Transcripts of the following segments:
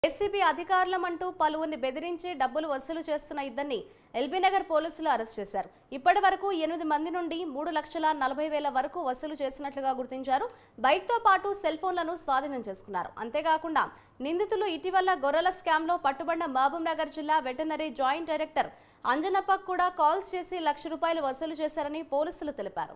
ACB అధికారులమంటూ పలువురిని బెదిరించి డబ్బులు వసూలు చేస్తున్న ఇద్దరిని ఎల్బీనగర్ పోలీసులు అరెస్ట్ చేశారు ఇప్పటి వరకు ఎనిమిది మంది నుండి మూడు లక్షల నలభై వేల వరకు వసూలు చేసినట్లుగా గుర్తించారు బైక్తో పాటు సెల్ ఫోన్లను స్వాధీనం చేసుకున్నారు అంతేకాకుండా నిందితులు ఇటీవల గొర్రెల స్కామ్లో పట్టుబడిన మహబూబ్ నగర్ జిల్లా వెటనరీ జాయింట్ డైరెక్టర్ అంజనప్పకు కూడా కాల్స్ చేసి లక్ష రూపాయలు వసూలు చేశారని పోలీసులు తెలిపారు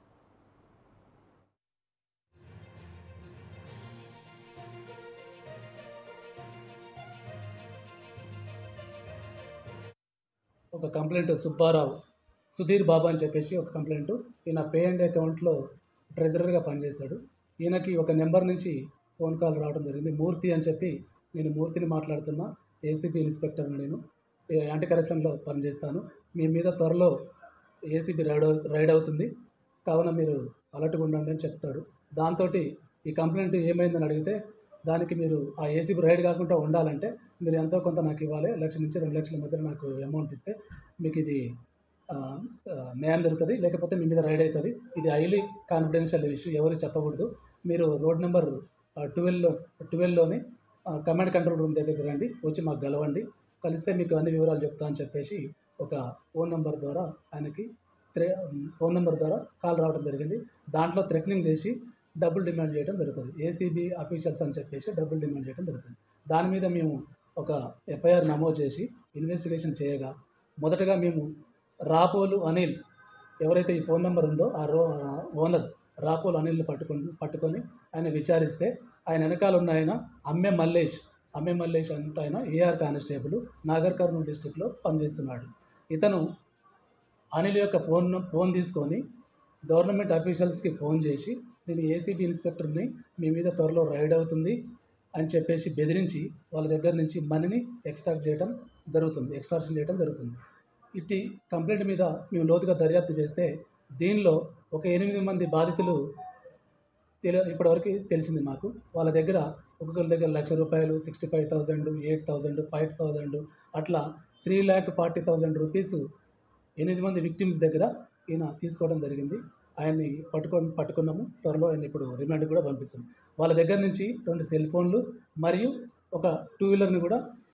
ఒక కంప్లైంట్ సుబ్బారావు సుధీర్ బాబు అని చెప్పేసి ఒక కంప్లైంట్ ఈయన పే అండ్ అకౌంట్లో ట్రెజరర్గా పనిచేశాడు ఈయనకి ఒక నెంబర్ నుంచి ఫోన్ కాల్ రావడం జరిగింది మూర్తి అని చెప్పి నేను మూర్తిని మాట్లాడుతున్నా ఏసీబీ ఇన్స్పెక్టర్ని నేను ఏ యాంటీ కరప్షన్లో పనిచేస్తాను మీ మీద త్వరలో ఏసీబీ రైడ్ అవు రైడ్ అవుతుంది కావున మీరు అలర్ట్గా ఉండండి అని చెప్తాడు దాంతో ఈ కంప్లైంట్ ఏమైందని అడిగితే దానికి మీరు ఆ ఏసీబీ రైడ్ కాకుండా ఉండాలంటే మీరు ఎంతో కొంత నాకు ఇవ్వాలి లక్ష నుంచి రెండు లక్షల మధ్య నాకు అమౌంట్ ఇస్తే మీకు ఇది ఆ, ఆ, న్యాయం జరుగుతుంది లేకపోతే మీ మీద రైడ్ అవుతుంది ఇది హైలీ కాన్ఫిడెన్షియల్ ఇష్యూ ఎవరు చెప్పకూడదు మీరు రోడ్ నెంబర్ ట్వెల్వ్లో ట్వెల్వ్లోని కమాండ్ కంట్రోల్ రూమ్ దగ్గరికి రండి వచ్చి మాకు గెలవండి కలిస్తే మీకు అన్ని వివరాలు చెప్తా అని చెప్పేసి ఒక ఫోన్ నెంబర్ ద్వారా ఆయనకి త్రే ఫోన్ నెంబర్ ద్వారా కాల్ రావడం జరిగింది దాంట్లో థ్రెటనింగ్ చేసి డబ్బులు డిమాండ్ చేయడం జరుగుతుంది ఏసీబీ అఫీషియల్స్ అని చెప్పేసి డబ్బులు డిమాండ్ చేయడం జరుగుతుంది దాని మీద మేము ఒక ఎఫ్ఐఆర్ నమోదు చేసి ఇన్వెస్టిగేషన్ చేయగా మొదటగా మేము రాపోలు అనిల్ ఎవరైతే ఈ ఫోన్ నెంబర్ ఉందో ఆ రో ఓనర్ రాపోలు అనిల్ని పట్టుకొని పట్టుకొని ఆయన విచారిస్తే ఆయన వెనకాల ఉన్న ఆయన అమ్మె మల్లేష్ అమ్మె మల్లేష్ అంటే ఆయన ఏఆర్ కానిస్టేబుల్ నాగర్ కర్నూలు డిస్టిక్లో పనిచేస్తున్నాడు ఇతను అనిల్ యొక్క ఫోన్ ఫోన్ తీసుకొని గవర్నమెంట్ అఫీషియల్స్కి ఫోన్ చేసి నేను ఏసీబీ ఇన్స్పెక్టర్ని మీ మీద త్వరలో రైడ్ అవుతుంది అని చెప్పేసి బెదిరించి వాళ్ళ దగ్గర నుంచి మనీని ఎక్స్ట్రాక్ట్ చేయడం జరుగుతుంది ఎక్స్ట్రాక్షన్ చేయడం జరుగుతుంది ఇట్టి కంప్లైంట్ మీద మేము లోతుగా దర్యాప్తు చేస్తే దీనిలో ఒక ఎనిమిది మంది బాధితులు తెలి ఇప్పటివరకు తెలిసింది మాకు వాళ్ళ దగ్గర ఒక్కొక్కరి దగ్గర లక్ష రూపాయలు sixty five thousand eight thousand five thousand అట్లా three lakh forty thousand rupees ఎనిమిది మంది విక్టిమ్స్ దగ్గర ఈయన తీసుకోవడం జరిగింది ఆయన్ని పట్టుకొని పట్టుకున్నాము త్వరలో ఆయన ఇప్పుడు రిమాండ్ కూడా పంపిస్తాం వాళ్ళ దగ్గర నుంచి రెండు సెల్ ఫోన్లు మరియు ఒక టూ వీలర్ని కూడా